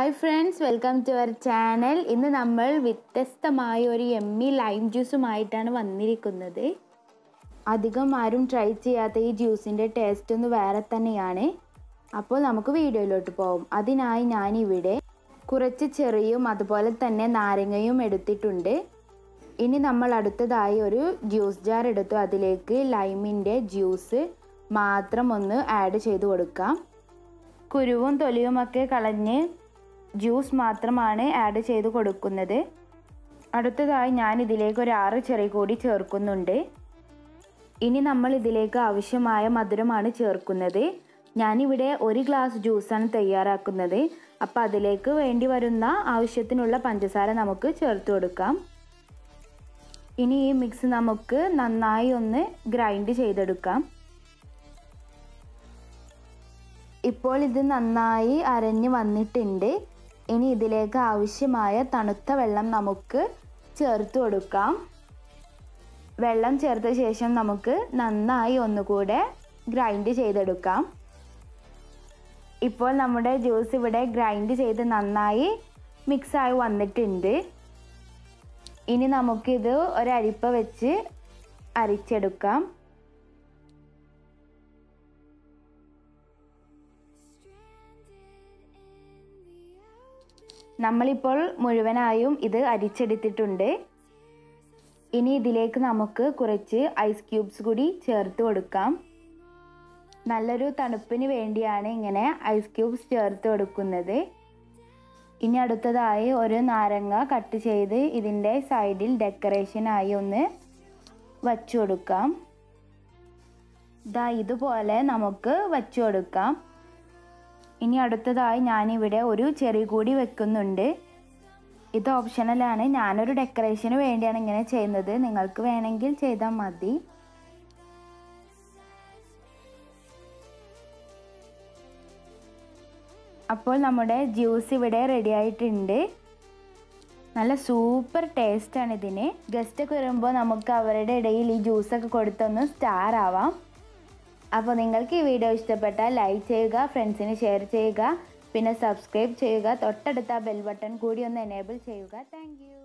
hi friends welcome to our channel ഇന്ന് നമ്മൾ വ്യത്യസ്തമായ ഒരു എമ്മി ലൈം ജ്യൂസുമായിട്ടാണ് വന്നിരിക്കുന്നത് അധികം ആരും ട്രൈ ചെയ്യാത്ത ഈ ജ്യൂസിൻ്റെ ടേസ്റ്റ് ഒന്ന് വേറെ തന്നെയാണ് അപ്പോൾ നമുക്ക് വീഡിയോയിലോട്ട് പോകും അതിനായി ഞാനിവിടെ കുറച്ച് ചെറിയും അതുപോലെ തന്നെ നാരങ്ങയും എടുത്തിട്ടുണ്ട് ഇനി നമ്മൾ അടുത്തതായി ഒരു ജ്യൂസ് ജാർ എടുത്തു അതിലേക്ക് ലൈമിൻ്റെ ജ്യൂസ് മാത്രം ഒന്ന് ആഡ് ചെയ്ത് കൊടുക്കാം കുരുവും തൊലിയുമൊക്കെ കളഞ്ഞ് ജ്യൂസ് മാത്രമാണ് ആഡ് ചെയ്ത് കൊടുക്കുന്നത് അടുത്തതായി ഞാൻ ഇതിലേക്ക് ഒരു ആറ് ചെറിയ കൂടി ചേർക്കുന്നുണ്ട് ഇനി നമ്മൾ ഇതിലേക്ക് ആവശ്യമായ മധുരമാണ് ചേർക്കുന്നത് ഞാനിവിടെ ഒരു ഗ്ലാസ് ജ്യൂസാണ് തയ്യാറാക്കുന്നത് അപ്പോൾ അതിലേക്ക് വേണ്ടി വരുന്ന ആവശ്യത്തിനുള്ള പഞ്ചസാര നമുക്ക് ചേർത്ത് കൊടുക്കാം ഇനി ഈ മിക്സ് നമുക്ക് നന്നായി ഒന്ന് ഗ്രൈൻഡ് ചെയ്തെടുക്കാം ഇപ്പോൾ ഇത് നന്നായി അരഞ്ഞ് വന്നിട്ടുണ്ട് ഇനി ഇതിലേക്ക് ആവശ്യമായ തണുത്ത വെള്ളം നമുക്ക് ചേർത്ത് കൊടുക്കാം വെള്ളം ചേർത്ത ശേഷം നമുക്ക് നന്നായി ഒന്നുകൂടെ ഗ്രൈൻഡ് ചെയ്തെടുക്കാം ഇപ്പോൾ നമ്മുടെ ജ്യൂസ് ഇവിടെ ഗ്രൈൻഡ് ചെയ്ത് നന്നായി മിക്സായി വന്നിട്ടുണ്ട് ഇനി നമുക്കിത് ഒരരിപ്പ വെച്ച് അരിച്ചെടുക്കാം നമ്മളിപ്പോൾ മുഴുവനായും ഇത് അരിച്ചെടുത്തിട്ടുണ്ട് ഇനി ഇതിലേക്ക് നമുക്ക് കുറച്ച് ഐസ് ക്യൂബ്സ് കൂടി ചേർത്ത് കൊടുക്കാം നല്ലൊരു തണുപ്പിന് വേണ്ടിയാണ് ഇങ്ങനെ ഐസ് ക്യൂബ്സ് ചേർത്ത് കൊടുക്കുന്നത് ഇനി അടുത്തതായി ഒരു നാരങ്ങ കട്ട് ചെയ്ത് ഇതിൻ്റെ സൈഡിൽ ഡെക്കറേഷനായി ഒന്ന് വച്ചു കൊടുക്കാം ഇതാ ഇതുപോലെ നമുക്ക് വച്ചു കൊടുക്കാം ഇനി അടുത്തതായി ഞാനിവിടെ ഒരു ചെറി കൂടി വെക്കുന്നുണ്ട് ഇത് ഓപ്ഷണലാണ് ഞാനൊരു ഡെക്കറേഷന് വേണ്ടിയാണ് ഇങ്ങനെ ചെയ്യുന്നത് നിങ്ങൾക്ക് വേണമെങ്കിൽ ചെയ്താൽ മതി അപ്പോൾ നമ്മുടെ ജ്യൂസ് ഇവിടെ റെഡി ആയിട്ടുണ്ട് നല്ല സൂപ്പർ ടേസ്റ്റാണ് ഇതിന് ഗസ്റ്റൊക്കെ വരുമ്പോൾ നമുക്ക് അവരുടെ ഇടയിൽ ഈ ജ്യൂസൊക്കെ കൊടുത്തൊന്ന് സ്റ്റാർ ആവാം അപ്പോൾ നിങ്ങൾക്ക് ഈ വീഡിയോ ഇഷ്ടപ്പെട്ടാൽ ലൈക്ക് ചെയ്യുക ഫ്രണ്ട്സിന് ഷെയർ ചെയ്യുക പിന്നെ സബ്സ്ക്രൈബ് ചെയ്യുക തൊട്ടടുത്ത ബെൽ ബട്ടൺ കൂടി ഒന്ന് എനേബിൾ ചെയ്യുക താങ്ക്